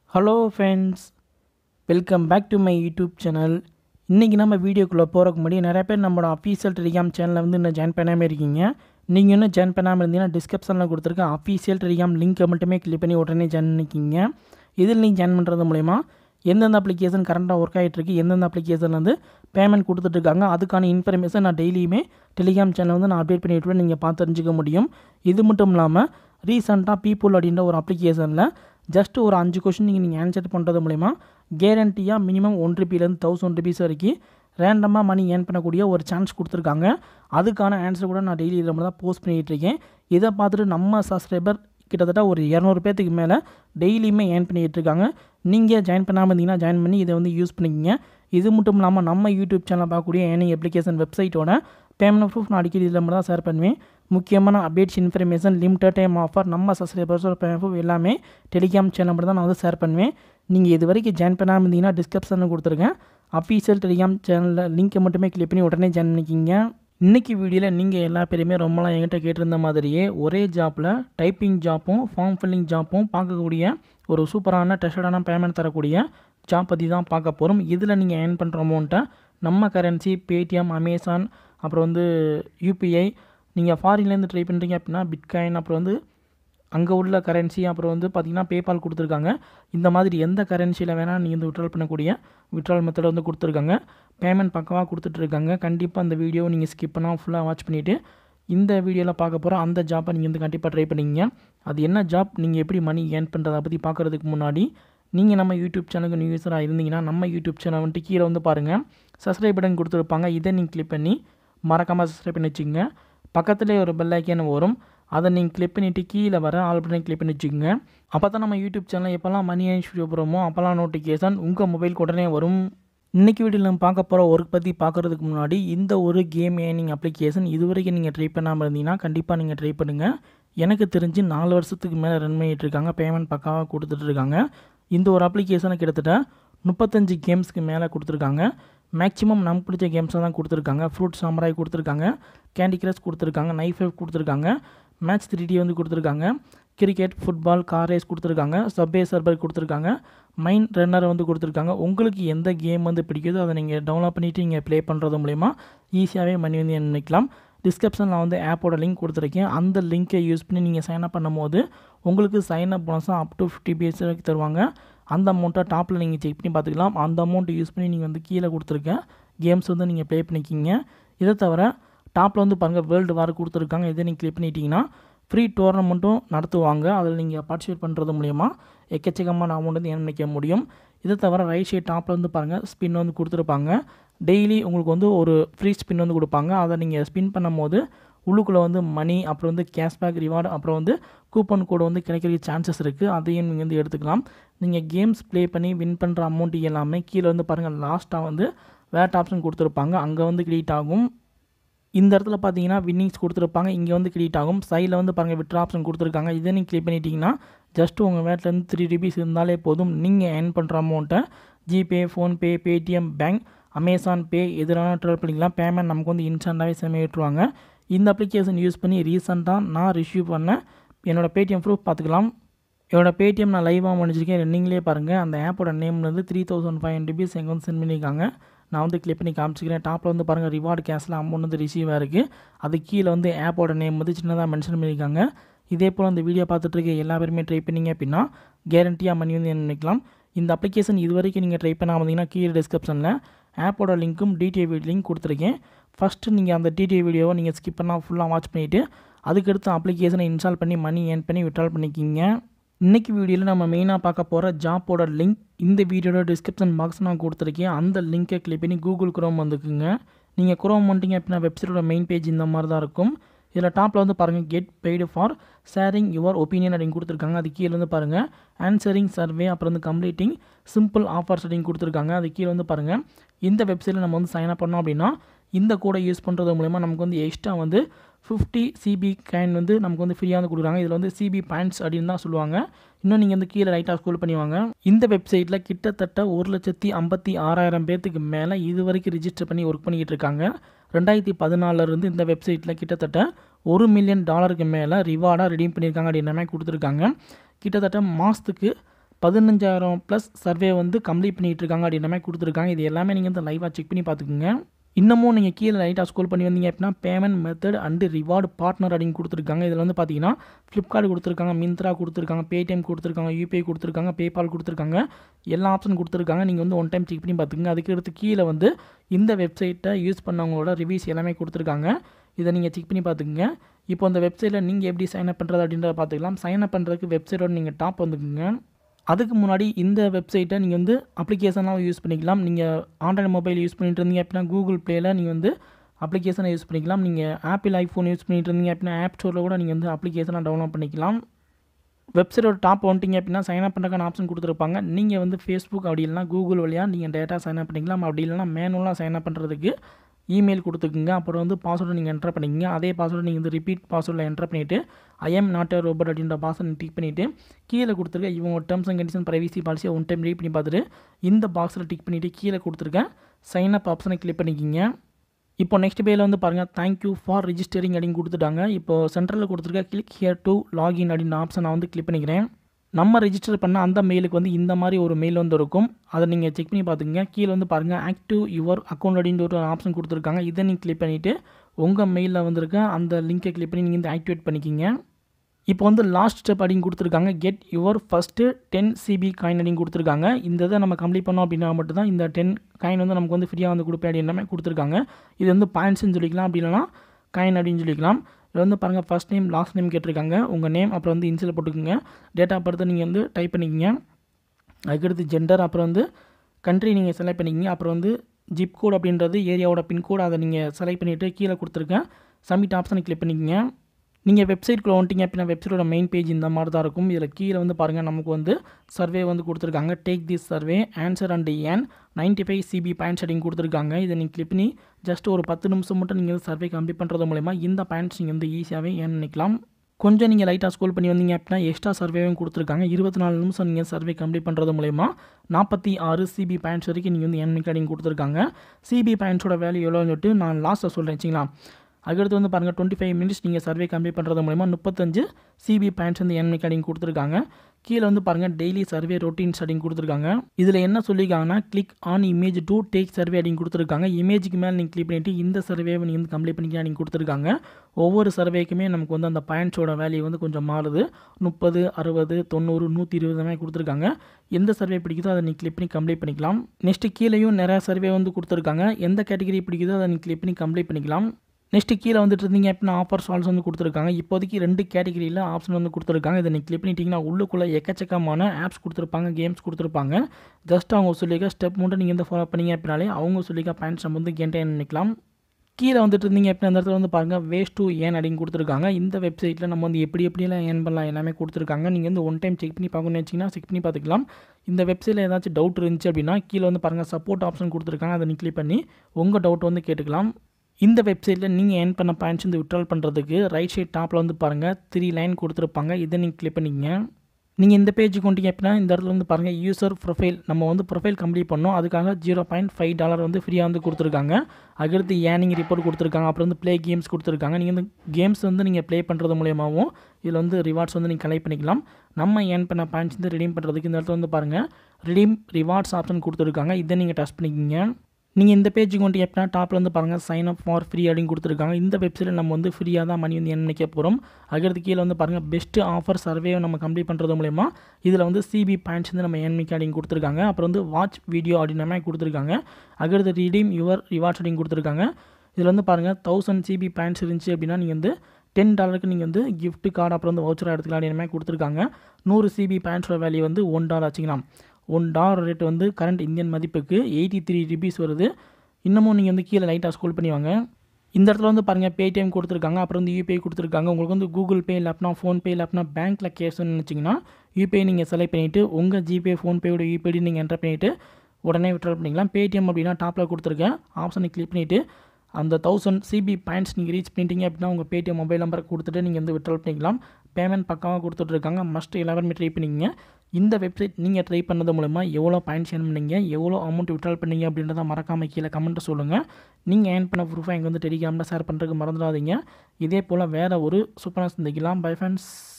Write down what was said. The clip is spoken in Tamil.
hello friends welcome back to my YouTube channel இன்றைக்கி நம்ம வீடியோக்குள்ளே போகிறக்கு முன்னாடி நிறைய பேர் நம்மளோட அஃபீஷியல் டெலிகிராம் சேனலில் வந்து இன்னும் ஜாயின் பண்ணாமல் இருக்கீங்க நீங்கள் இன்னும் ஜாயின் பண்ணாமல் இருந்தீங்கன்னா டிஸ்கிரிப்ஷனில் கொடுத்துருக்க அஃபீஷியல் டெலிகிராம் லிங்க்கை மட்டுமே கிளிக் பண்ணி உடனே ஜாயின் பண்ணிக்கிங்க இதில் நீங்கள் ஜாயின் பண்ணுறது மூலிமா எந்தெந்த அப்ளிகேஷன் கரண்ட்டாக ஒர்க் ஆகிட்டு இருக்கு எந்தெந்த அப்ளிகேஷன் வந்து பேமெண்ட் கொடுத்துட்ருக்காங்க அதுக்கான இன்ஃபர்மேஷன் நான் டெய்லியுமே டெலிகிராம் சேனல் வந்து நான் அப்டேட் பண்ணிவிட்டு நீங்கள் பார்த்து தெரிஞ்சுக்க முடியும் இது மட்டும் இல்லாமல் ரீசெண்டாக பீப்புள் அப்படின்ற ஒரு அப்ளிகேஷனில் ஜஸ்ட் ஒரு அஞ்சு கொஷின் நீங்கள் நீங்கள் ஆன்சர் பண்ணுறது மூலிமா கேரண்டியாக மினிமம் ஒன் ருபிலேருந்து தௌசண்ட் ருபீஸ் வரைக்கும் ரேண்டமாக மணி ஏர்ன் பண்ணக்கூடிய ஒரு சான்ஸ் கொடுத்துருக்காங்க அதுக்கான ஆன்சர் கூட நான் டெய்லி இதில் தான் போஸ்ட் பண்ணிகிட்டு இருக்கேன் இதை பார்த்துட்டு நம்ம சப்ஸ்கிரைபர் கிட்டத்தட்ட ஒரு இரநூறு பேர்த்துக்கு மேலே டெய்லியுமே ஏர்ன் பண்ணிகிட்டு இருக்காங்க நீங்கள் ஜாயின் பண்ணாமல் இருந்தீங்கன்னா ஜாயின் பண்ணி இதை வந்து யூஸ் பண்ணிக்கிங்க இது மட்டும் இல்லாமல் நம்ம யூடியூப் சேனல் பார்க்கக்கூடிய ஏர்னிங் அப்ளிகேஷன் வெப்சைட்டோட பேமெண்ட் ப்ரூஃப் நான் அடிக்கடி இதில் மட்டும் தான் ஷேர் பண்ணுவேன் முக்கியமான updates information limited time offer நம்ம சப்ஸ்கிரைபர்ஸோட பேமெண்ட் ப்ரூஃப் எல்லாமே டெலிகிராம் சேனல் மட்டும் தான் நான் வந்து ஷேர் பண்ணுவேன் நீங்கள் இது வரைக்கும் ஜாயின் பண்ணாமல் இருந்தீங்கன்னா டிஸ்கிரிப்ஷனில் கொடுத்துருக்கேன் அஃபீஷியல் டெலிகிராம் சேனலில் லிங்க்கை மட்டுமே கிளிக் பண்ணி உடனே ஜாயின் பண்ணிக்கிங்க இன்றைக்கி வீடியோவில் நீங்கள் எல்லா பேருமே ரொம்பலாம் என்கிட்ட கேட்டிருந்த மாதிரியே ஒரே ஜாப்பில் டைப்பிங் ஜாப்பும் ஃபார்ம் ஃபில்லிங் ஜாப்பும் பார்க்கக்கூடிய ஒரு சூப்பரான டெஸ்டடான பேமெண்ட் தரக்கூடிய ஜாப் பற்றி தான் பார்க்க போகிறோம் இதில் நீங்கள் ஏர்ன் பண்ணுற அமௌண்ட்டை நம்ம கரன்சி பேடிஎம் அமேசான் அப்புறம் வந்து யூபிஐ நீங்கள் ஃபாரின்லேருந்து ட்ரை பண்ணுறீங்க அப்படின்னா பிட்காயின் அப்புறம் வந்து அங்கே உள்ள கரன்சி அப்புறம் வந்து பார்த்திங்கன்னா பேபால் கொடுத்துருக்காங்க இந்த மாதிரி எந்த கரன்சியில் வேணால் நீங்கள் வந்து விட்ரால் பண்ணக்கூடிய விட்ரால் மெத்தட் வந்து கொடுத்துருக்காங்க பேமெண்ட் பக்கவாக கொடுத்துட்ருக்காங்க கண்டிப்பாக அந்த வீடியோ நீங்கள் ஸ்கிப் பண்ணால் ஃபுல்லாக வாட்ச் பண்ணிவிட்டு இந்த வீடியோவில் பார்க்க போகிற அந்த ஜாப்பை நீங்கள் வந்து கண்டிப்பாக ட்ரை பண்ணிங்க அது என்ன ஜாப் நீங்கள் எப்படி மணி ஏர்ன் பண்ணுறதை பற்றி பார்க்குறதுக்கு முன்னாடி நீங்கள் நம்ம யூடியூப் சேனலுக்கு நியூ யூஸராக இருந்தீங்கன்னா நம்ம யூடியூப் சேனல் வந்துட்டு கீழே வந்து பாருங்கள் சப்ஸ்கிரைப் பட்டன் கொடுத்துருப்பாங்க இதை நீங்கள் கிளிக் பண்ணி மறக்காமல் சப்ஸ்கிரைப் பண்ணி வச்சுக்கோங்க பக்கத்துலேயே ஒரு பெல் ஐக்கன் வரும் அதை நீங்கள் கிளிக் பண்ணிவிட்டு கீழே வர ஆல் பட்டன் கிளிக் பண்ணி வச்சுக்கோங்க அப்போ தான் நம்ம யூடியூப் சேனல் எப்போல்லாம் மணி ஏன் வீடியோ போகிறோமோ அப்போல்லாம் நோட்டிஃபிகேஷன் உங்கள் மொபைலுக்கு உடனே வரும் இன்றைக்கி வீடியோவில் நம்ம பார்க்க போகிற ஒர்க் பற்றி பார்க்குறதுக்கு முன்னாடி இந்த ஒரு கேம் ஏர்னிங் அப்ளிகேஷன் இது வரைக்கும் நீங்கள் ட்ரை பண்ணாமல் இருந்தீங்கன்னா கண்டிப்பாக நீங்கள் ட்ரை பண்ணுங்கள் எனக்கு தெரிஞ்சு நாலு வருஷத்துக்கு மேலே ரன் பண்ணிகிட்டு இருக்காங்க பேமெண்ட் பக்காவாக கொடுத்துட்ருக்காங்க இந்த ஒரு அப்ளிகேஷனை கிட்டத்தட்ட முப்பத்தஞ்சு கேம்ஸ்க்கு மேலே கொடுத்துருக்காங்க மேக்ஸிமம் நமக்கு பிடிச்ச கேம்ஸை தான் கொடுத்துருக்காங்க ஃப்ரூட் சாம்ராய் கொடுத்துருக்காங்க கேண்டி கிரஷ் கொடுத்துருக்காங்க நைஃப் கொடுத்துருக்காங்க மேட்ச் த்ரீ டி வந்து கொடுத்துருக்காங்க கிரிக்கெட் ஃபுட்பால் கார் ரேஸ் கொடுத்துருக்காங்க சப்வே சர்வர் கொடுத்துருக்காங்க மைண்ட் ரன்னர் வந்து கொடுத்துருக்காங்க உங்களுக்கு எந்த கேம் வந்து பிடிக்குதோ அதை நீங்கள் டவுன்லோட் பண்ணிவிட்டு நீங்கள் ப்ளே பண்ணுறது மூலிமா ஈஸியாகவே மணி வந்து நினைக்கலாம் டிஸ்கிரிப்ஷனில் வந்து ஆப்போட லிங்க் கொடுத்துருக்கேன் அந்த லிங்க்கை யூஸ் பண்ணி நீங்கள் சைன் அப் பண்ணும்போது உங்களுக்கு சைன் அப் போனஸாக அப் டு ஃபிஃப்டி பிஎஸ் வரைக்கும் தருவாங்க அந்த அமௌண்ட்டை டாப்பில் நீங்கள் செக் பண்ணி பார்த்துக்கலாம் அந்த அமௌண்ட்டை யூஸ் பண்ணி நீங்கள் வந்து கீழே கொடுத்துருக்க கேம்ஸ் வந்து நீங்கள் ப்ளே பண்ணிக்கிங்க இதை தவிர டாப்பில் வந்து பாருங்கள் வேர்ல்டு வார் கொடுத்துருக்காங்க இதை நீங்கள் கிளிக் பண்ணிட்டீங்கன்னா ஃப்ரீ டோர்னமெண்ட்டும் நடத்துவாங்க அதில் நீங்கள் பார்ட்டிசிபேட் பண்ணுறது மூலிமா எக்கச்சக்கமான அமௌண்ட் வந்து ஏன் பண்ணிக்க முடியும் இதை தவிர ரைட் சைட் டாப்பில் வந்து பாருங்கள் ஸ்பின் வந்து கொடுத்துருப்பாங்க டெய்லி உங்களுக்கு வந்து ஒரு ஃப்ரீ ஸ்பின் வந்து கொடுப்பாங்க அதை நீங்கள் ஸ்பின் பண்ணும்போது உள்ளுக்குள்ளே வந்து மணி அப்புறம் வந்து கேஷ்பேக் ரிவார்டு அப்புறம் வந்து கூப்பன் கோடு வந்து கிடைக்கிறதுக்கு சான்சஸ் இருக்குது அதையும் நீங்கள் வந்து எடுத்துக்கலாம் நீங்கள் கேம்ஸ் ப்ளே பண்ணி வின் பண்ணுற அமௌண்ட் எல்லாமே கீழே வந்து பாருங்கள் லாஸ்ட்டாக வந்து வேட் ஆப்ஷன் கொடுத்துருப்பாங்க அங்கே வந்து கிரெடிட் ஆகும் இந்த இடத்துல பார்த்தீங்கன்னா வின்னிங்ஸ் கொடுத்துருப்பாங்க இங்கே வந்து கிரெடிட் ஆகும் சைடில் வந்து பாருங்கள் விட்ரா ஆப்ஷன் கொடுத்துருக்காங்க இதை நீங்கள் கிளிக் பண்ணிட்டீங்கன்னா ஜஸ்ட் உங்கள் வேட்லேருந்து த்ரீ ருபீஸ் இருந்தாலே போதும் நீங்கள் ஏர்ன் பண்ணுற அமௌண்ட்டை GPay PhonePe Paytm bank Amazon Pay எதிரான ட்ரெல் பண்ணிக்கலாம் பேமெண்ட் நமக்கு வந்து இன்ஸ்டண்ட்டாகவே செம விட்டுருவாங்க இந்த அப்ளிகேஷன் யூஸ் பண்ணி ரீசெண்டாக நான் ரிசீவ் பண்ண என்னோடய பேடிஎம் ப்ரூஃப் பார்த்துக்கலாம் என்னோடய பேடிஎம் நான் லைவாக முடிச்சிருக்கேன் ரன்னிங்லேயே பாருங்கள் அந்த ஆப்போட நேம் வந்து three thousand five hundred rupees எங்கே வந்து சென்ட் பண்ணியிருக்காங்க நான் வந்து கிளிக் பண்ணி காமிச்சிக்கிறேன் டாப்பில் வந்து பாருங்கள் ரிவார்டு கேஷில் அமௌண்ட் வந்து ரிசீவ் ஆகிருக்கு அது கீழே வந்து ஆப்போட நேம் வந்து சின்னதாக மென்ஷன் பண்ணியிருக்காங்க இதே போல் அந்த வீடியோ பார்த்துட்டு இருக்க எல்லா பேருமே ட்ரை பண்ணிங்க அப்படின்னா கேரண்டியாக மணி வந்து நினைக்கலாம் இந்த அப்ளிகேஷன் இது வரைக்கும் நீங்கள் ட்ரை பண்ணாமல் இருந்தீங்கன்னா கீழே டிஸ்கிரிப்ஷனில் ஆப்போட லிங்க்கும் டிடிஏ வீடியோ லிங்க் கொடுத்துருக்கேன் ஃபஸ்ட்டு நீங்கள் அந்த டிடிஏ வீடியோவை நீங்கள் ஸ்கிப் பண்ணால் ஃபுல்லாக வாட்ச் பண்ணிவிட்டு அதுக்கடுத்து அப்ளிகேஷனை இன்ஸ்டால் பண்ணி மணி ஏர்ன் பண்ணி விட்ரால் பண்ணிக்கிங்க இன்றைக்கி வீடியோவில் நம்ம மெயினாக பார்க்க போகிற ஜாப்போட லிங்க் இந்த வீடியோட டிஸ்கிரிப்ஷன் பாக்ஸ் நான் கொடுத்துருக்கேன் அந்த லிங்க்கை கிளிக் பண்ணி கூகுள் குரோம் வந்துக்குங்க நீங்கள் குரோம் வந்துட்டீங்க அப்படின்னா வெப்சைட்டோட மெயின் பேஜ் இந்த மாதிரி தான் இருக்கும் இதில் டாப்பில் வந்து பாருங்கள் get paid for sharing your opinion அப்படின்னு கொடுத்துருக்காங்க அது கீழே வந்து பாருங்கள் ஆன்சரிங் சர்வே அப்புறம் வந்து கம்ப்ளீட்டிங் சிம்பிள் ஆஃபர்ஸ் அப்படின்னு கொடுத்துருக்காங்க அது கீழே வந்து பாருங்கள் இந்த வெப்சைட்டில் நம்ம வந்து சைன் அப் பண்ணோம் அப்படின்னா இந்த கோடை யூஸ் பண்ணுறது மூலயமா நமக்கு வந்து எக்ஸ்ட்ரா வந்து ஃபிஃப்டி சிபி காயின் வந்து நமக்கு வந்து ஃப்ரீயாக வந்து கொடுக்குறாங்க இதில் வந்து சிபி பாயிண்ட்ஸ் அப்படின்னு தான் சொல்லுவாங்க இன்னும் நீங்கள் வந்து கீழே ரைட்டாக ஸ்கூல் பண்ணிவாங்க இந்த வெப்சைட்டில் கிட்டத்தட்ட ஒரு லட்சத்தி ஐம்பத்தி ஆறாயிரம் பேர்த்துக்கு மேலே இது வரைக்கும் ரிஜிஸ்டர் பண்ணி ஒர்க் பண்ணிக்கிட்டு இருக்காங்க ரெண்டாயிரத்தி பதினாலிருந்து இந்த வெப்சைட்டில் கிட்டத்தட்ட ஒரு மில்லியன் டாலருக்கு மேலே ரிவார்டாக ரெடீம் பண்ணியிருக்காங்க அப்படின்ற மாதிரி கொடுத்துருக்காங்க கிட்டத்தட்ட மாதத்துக்கு பதினஞ்சாயிரம் ப்ளஸ் சர்வே வந்து கம்ப்ளீட் பண்ணிகிட்டு இருக்காங்க அப்படின்ற மாதிரி கொடுத்துருக்காங்க இது எல்லாமே நீங்கள் வந்து லைவாக செக் பண்ணி பார்த்துக்குங்க இன்னமும் நீங்கள் கீழே லைட்டாக ஸ்கோல் பண்ணி வந்தீங்க அப்படின்னா payment method and reward partner அப்படின்னு கொடுத்துருக்காங்க இதில் வந்து பார்த்தீங்கன்னா ஃப்ளிப்கார்ட் கொடுத்துருக்காங்க மிந்த்ரா கொடுத்துருக்காங்க பேடிஎம் கொடுத்துருக்காங்க யூபிஐ கொடுத்துருக்காங்க பேபால் கொடுத்துருக்காங்க எல்லா ஆப்ஷன் கொடுத்துருக்காங்க நீங்கள் வந்து ஒன் டைம் செக் பண்ணி பார்த்துக்குங்க அதுக்கு அடுத்து கீழே வந்து இந்த வெப்சைட்டை யூஸ் பண்ணவங்களோட ரிவ்யூஸ் எல்லாமே கொடுத்துருக்காங்க இதை நீங்கள் செக் பண்ணி பார்த்துக்குங்க இப்போ அந்த வெப்சைட்டில் நீங்கள் எப்படி சைன் அப் பண்ணுறது அப்படின்றத பார்த்துக்கலாம் சைன் அப் பண்ணுறதுக்கு வெப்சைட்டோட நீங்கள் டாப் வந்துக்குங்க அதுக்கு முன்னாடி இந்த வெப்சைட்டை நீங்கள் வந்து அப்ளிகேஷனாக யூஸ் பண்ணிக்கலாம் நீங்கள் ஆண்ட்ராய்டு மொபைல் யூஸ் பண்ணிட்டு இருந்தீங்க அப்படின்னா கூகுள் ப்ளேயில் நீங்கள் வந்து அப்ளிகேஷனை யூஸ் பண்ணிக்கலாம் நீங்கள் ஆப்பிள் ஐஃபோன் யூஸ் பண்ணிட்டு இருந்தீங்க அப்படின்னா ஆப் ஸ்டோரில் கூட நீங்கள் வந்து அப்ளிகேஷனாக டவுன்லோட் பண்ணிக்கலாம் வெப்சைட்டோட டாப் வந்துட்டீங்க அப்படின்னா சைன் அப் பண்ணுறக்கான ஆப்ஷன் கொடுத்துருப்பாங்க நீங்கள் வந்து ஃபேஸ்புக் அப்படி இல்லைனா கூகுள் வழியாக நீங்கள் டேட்டா சைன் அப் பண்ணிக்கலாம் அப்படி இல்லைனா மேனுவலாக சைன் அப் பண்ணுறதுக்கு இமெயில் கொடுத்துக்குங்க அப்புறம் வந்து பாஸ்வேர்டு நீங்கள் என்டர் பண்ணிக்கங்க அதே பாஸ்வேர்டு நீங்கள் வந்து ரிப்பீட் பாஸ்வேர்டில் என்டர் பண்ணிவிட்டு I am not a robot அப்படின்ற பாக்ஸை டிக் பண்ணிவிட்டு கீழே கொடுத்துருக்க இவங்க டேர்ம்ஸ் அண்ட் கண்டிஷன் ப்ரைவசி பாலிசியை ஒன் டைம் ரீட் பண்ணி பார்த்துட்டு இந்த பாக்ஸில் டிக் பண்ணிவிட்டு கீழே கொடுத்துருக்கேன் சைன் அப் ஆப்ஷனை கிளிக் பண்ணிக்கிங்க இப்போ நெக்ஸ்ட் பேயில் வந்து பாருங்கள் தேங்க்யூ ஃபார் ரிஜிஸ்டரிங் அப்படின்னு கொடுத்துட்டாங்க இப்போ சென்டரில் கொடுத்துருக்க கிளிக் ஹியர் டு லாகின் அப்படின்ற ஆப்ஷன் நான் வந்து கிளிக் பண்ணிக்கிறேன் நம்ம ரெஜிஸ்டர் பண்ண அந்த மெயிலுக்கு வந்து இந்த மாதிரி ஒரு மெயில் வந்து இருக்கும் அதை நீங்கள் செக் பண்ணி பார்த்துங்க கீழே வந்து பாருங்கள் ஆக்டிவ் யுவர் அக்கௌண்ட் அப்படின்ற ஒரு ஆப்ஷன் கொடுத்துருக்காங்க இதை நீங்கள் கிளிக் பண்ணிவிட்டு உங்கள் மெயிலில் வந்திருக்க அந்த லிங்கை கிளிக் பண்ணி நீங்கள் வந்து ஆக்டிவேட் பண்ணிக்கிங்க இப்போ வந்து லாஸ்ட் ஸ்டெப் அப்படின்னு கொடுத்துருக்காங்க get your first ten CB coin அப்படின்னு கொடுத்துருக்காங்க இந்த இதை நம்ம கம்ப்ளீட் பண்ணோம் அப்படின்னா மட்டும்தான் இந்த டென் காயின் வந்து நமக்கு வந்து ஃப்ரீயாக வந்து கொடுப்பேன் அப்படின்ற கொடுத்துருக்காங்க இது வந்து பாயிண்ட்ஸ்னு சொல்லிக்கலாம் அப்படி இல்லைனா காயின் அப்படின்னு சொல்லிக்கலாம் இது வந்து பாருங்கள் ஃபஸ்ட் நேம் லாஸ்ட் நேம் கேட்டிருக்காங்க உங்கள் நேம் அப்புறம் வந்து இன்சில் போட்டுக்கோங்க டேட் ஆஃப் பர்த்தை நீங்கள் வந்து டைப் பண்ணிக்கங்க அதுக்கடுத்து ஜெண்டர் அப்புறம் வந்து கண்ட்ரி நீங்கள் செலக்ட் பண்ணிக்கிங்க அப்புறம் வந்து ஜிப் கோட் அப்படின்றது ஏரியாவோட பின்கோடு அதை நீங்கள் செலக்ட் பண்ணிவிட்டு கீழே கொடுத்துருக்கேன் சப்மிட் ஆப்ஷனை கிளிக் பண்ணிக்கங்க நீங்கள் வெப்சைட்குள்ளே வந்துட்டீங்க அப்படின்னா வெப்சைட்டோட மெயின் பேஜ் இந்த மாதிரி தான் இருக்கும் இதில் கீழே வந்து பாருங்கள் நமக்கு வந்து சர்வே வந்து கொடுத்துருக்காங்க take this survey answer and earn ninety five CB points அப்படின்னு கொடுத்துருக்காங்க இதை நீங்கள் கிளிக் பண்ணி ஜஸ்ட் ஒரு பத்து நிமிஷம் மட்டும் நீங்கள் சர்வே கம்ப்ளீட் பண்ணுறது மூலயமா இந்த பாயிண்ட்ஸ் நீங்கள் வந்து ஈஸியாகவே ஏன் நினைக்கலாம் கொஞ்சம் நீங்கள் லைட்டாக ஸ்கோல் பண்ணி வந்தீங்க அப்படின்னா எக்ஸ்ட்ரா சர்வேவும் கொடுத்துருக்காங்க இருபத்தி நாலு நிமிஷம் நீங்கள் சர்வே கம்ப்ளீட் பண்ணுறது மூலயமா நாற்பத்தி ஆறு சிபி பாயிண்ட்ஸ் வரைக்கும் நீங்கள் வந்து என் நினைக்கலாம் கொடுத்துருக்காங்க சிபி பாயிண்ட்ஸோட வேல்யூ எவ்வளோன்னு சொல்லிட்டு நான் லாஸ்ட்டில் சொல்கிறேன் வச்சிங்களா அதுக்கடுத்து வந்து பாருங்கள் டுவெண்ட்டி ஃபைவ் மினிட்ஸ் நீங்கள் சர்வே கம்ப்ளீட் பண்ணுறது மூலமா முப்பத்தஞ்சு சிபி பாயிண்ட்ஸ் வந்து என் அடிங்க கொடுத்துருக்காங்க கீழே வந்து பாருங்கள் டெய்லி சர்வே ரொட்டீன்ஸ் அப்படின்னு கொடுத்துருக்காங்க இதில் என்ன சொல்லியிருக்காங்கன்னா click on image to take survey அப்படின்னு கொடுத்துருக்காங்க இமேஜுக்கு மேலே நீங்கள் கிளிக் பண்ணிவிட்டு இந்த சர்வேவை நீங்கள் வந்து கம்ப்ளீட் பண்ணிக்கலாம் அப்படின்னு கொடுத்துருக்காங்க ஒவ்வொரு சர்வேக்குமே நமக்கு வந்து அந்த பாயிண்ட்ஸோட வேல்யூ வந்து கொஞ்சம் மாறுது முப்பது அறுபது தொண்ணூறு நூற்றி இருபது மாதிரி கொடுத்துருக்காங்க எந்த சர்வே பிடிக்குதோ அதை நீங்கள் கிளிக் பண்ணி கம்ப்ளீட் பண்ணிக்கலாம் நெக்ஸ்ட்டு கீழேயும் நிறையா சர்வே வந்து கொடுத்துருக்காங்க எந்த கேட்டகரி பிடிக்குதோ அதை நீங்கள் கிளிக் பண்ணி கம்ப்ளீட் பண்ணிக்கலாம் நெக்ஸ்ட்டு கீழே வந்துட்டு இருந்தீங்க அப்படின்னா ஆஃபர்ஸ் ஆல்ஸ் வந்து கொடுத்துருக்காங்க இப்போதைக்கு ரெண்டு கேட்டகரியில் ஆப்ஷன் வந்து கொடுத்துருக்காங்க இதை நீங்கள் கிளிக் பண்ணிட்டீங்கன்னா உள்ளுக்குள்ளே எக்கச்சக்கமான ஆப்ஸ் கொடுத்துருப்பாங்க கேம்ஸ் கொடுத்துருப்பாங்க ஜஸ்ட் அவங்க சொல்லிக்க ஸ்டெப் மட்டும் நீங்கள் வந்து ஃபாலோ பண்ணீங்க அப்படின்னாலே அவங்க சொல்லிக்க பாயிண்ட்ஸ் நம்ம வந்து கேன்டேன் நினைக்கலாம் கீழே வந்துட்டு இருந்தீங்க அப்படின்னா அந்த இடத்துல வந்து பாருங்கள் வேஸ்ட் டு ஏன் அப்படின்னு கொடுத்துருக்காங்க இந்த வெப்சைட்டில் நம்ம வந்து எப்படி எப்படியெல்லாம் ஏன் பண்ணலாம் எல்லாமே கொடுத்துருக்காங்க நீங்கள் வந்து ஒன் டைம் செக் பண்ணி பார்க்கணும்னு வச்சிங்கன்னா செக் பண்ணி பார்த்துக்கலாம் இந்த வெப்சைட்டில் ஏதாச்சும் டவுட் இருந்துச்சு அப்படின்னா கீழே வந்து பாருங்கள் சப்போர்ட் ஆப்ஷன் கொடுத்துருக்காங்க அதை நீங்கள் கிளிக் பண்ணி உங்கள் டவுட் வந்து கேட்டுக்கலாம் இந்த வெப்சைட்டில் நீங்கள் ஏர்ன் பண்ண பாயிண்ட்ஸ் வந்து விட்ரால் பண்ணுறதுக்கு ரைட் சைட் டாப்பில் வந்து பாருங்கள் த்ரீ லைன் கொடுத்துருப்பாங்க இதை நீங்கள் கிளிக் பண்ணிக்கங்க நீங்கள் இந்த பேஜுக்கு கொண்டீங்க அப்படின்னா இந்த இடத்துல வந்து பாருங்கள் யூசர் ப்ரொஃபைல் நம்ம வந்து ப்ரொஃபைல் கம்ப்ளீட் பண்ணோம் அதுக்காக ஜீரோ பாயிண்ட் ஃபைவ் டாலர் வந்து ஃப்ரீயாக வந்து கொடுத்துருக்காங்க அதுக்கடுத்து ஏர்னிங் ரிப்போர்ட் கொடுத்துருக்காங்க அப்புறம் வந்து ப்ளே கேம்ஸ் கொடுத்துருக்காங்க நீங்கள் இந்த கேம்ஸ் வந்து நீங்கள் ப்ளே பண்ணுறது மூலியமாகவும் இதில் வந்து ரிவார்ட்ஸ் வந்து நீங்கள் கலெக்ட் பண்ணிக்கலாம் நம்ம ஏர்ன் பண்ண பாயிண்ட்ஸ் வந்து ரிடீம் பண்ணுறதுக்கு இந்த இடத்துல வந்து பாருங்கள் ரிடீம் ரிவார்ட்ஸ் ஆப்ஷன் கொடுத்துருக்காங்க இதை நீங்கள் டச் பண்ணிக்கிங்க நீங்கள் இந்த பேஜுக்கு வந்துட்டு எப்படின்னா டாப்பில் வந்து பாருங்கள் சைன் அப் ஃபார் ஃப்ரீ அப்படின்னு கொடுத்துருக்காங்க இந்த வெப்சைட்டில் நம்ம வந்து ஃப்ரீயாக தான் மணி வந்து நினைக்க போகிறோம் அதுக்கடுத்து கீழே வந்து பாருங்கள் பெஸ்ட்டு ஆஃபர் சர்வே நம்ம கம்ப்ளீட் பண்ணுறது மூலயமா இதில் வந்து சிபி பாயிண்ட்ஸ் வந்து நம்ம என்மிக்க அப்படின்னு கொடுத்துருக்காங்க அப்புறம் வந்து வாட்ச் வீடியோ அப்படின்ற மாதிரி கொடுத்துருக்காங்க அதுக்கடுத்து ரீடீம் யுவர் ரிவார்ட்ஸ் அப்படின்னு கொடுத்துருக்காங்க இதில் வந்து பாருங்கள் தௌசண்ட் சிபி பாயிண்ட்ஸ் இருந்துச்சு அப்படின்னா நீங்கள் வந்து டென் டாலருக்கு நீங்கள் வந்து கிஃப்ட் கார்டு அப்புறம் வந்து வவுச்சராக எடுத்துக்கலாம் அப்படின்ற மாதிரி கொடுத்துருக்காங்க நூறு சிபி பாயிண்ட்ஸோட வேல்யூ வந்து ஒன் டாலர் வச்சுக்கலாம் ஒன் டாலர் ரேட் வந்து கரண்ட் இந்தியன் மதிப்புக்கு எயிட்டி த்ரீ ருபீஸ் வருது இன்னமும் நீங்கள் வந்து கீழே லைட்டாக ஸ்கூல் பண்ணி வாங்க இந்த இடத்துல வந்து பாருங்கள் பேடிஎம் கொடுத்துருக்காங்க அப்புறம் வந்து யூபிஐ கொடுத்துருக்காங்க உங்களுக்கு வந்து கூகுள் பே இல்லைனா ஃபோன்பே இல்லைனா பேங்க்கில் கேஷ்னு நினச்சிங்கன்னா யூபிஐ நீங்கள் செலக்ட் பண்ணிவிட்டு உங்கள் ஜிபே ஃபோன்பேயோட யூபிஐடி நீங்கள் என்டர் பண்ணிவிட்டு உடனே விட்ரால் பண்ணிக்கலாம் பேடிஎம் அப்படின்னா டாப்பில் கொடுத்துருக்கேன் ஆப்ஷனை கிளிக் பண்ணிவிட்டு அந்த தௌசண்ட் சிபி பாயிண்ட்ஸ் நீங்கள் ரீச் பண்ணிட்டீங்க அப்படின்னா உங்கள் பேடிஎம் மொபைல் நம்பரை கொடுத்துட்டு நீங்கள் வந்து விட்ரால் பண்ணிக்கலாம் பேமெண்ட் பக்காவாக கொடுத்துட்ருக்காங்க மஸ்ட் எல்லாருமே ட்ரை பண்ணிங்க இந்த வெப்சைட் நீங்கள் ட்ரை பண்ணது மூலமா எவ்வளோ பாயிண்ட்ஸ் ஏர்ன் பண்ணீங்க எவ்வளோ அமௌண்ட் விட்ரால் பண்ணீங்க அப்படின்றத மறக்காமல் கீழே கமெண்ட்டை சொல்லுங்கள் நீங்கள் ஏர்ன் பண்ண ப்ரூஃபாக எங்கள் வந்து டெலிகிராமில் ஷேர் பண்ணுறதுக்கு மறந்துடாதீங்க இதே போல் வேறு ஒரு சூப்பராக சந்திக்கலாம் பை ஃப்ரெண்ட்ஸ்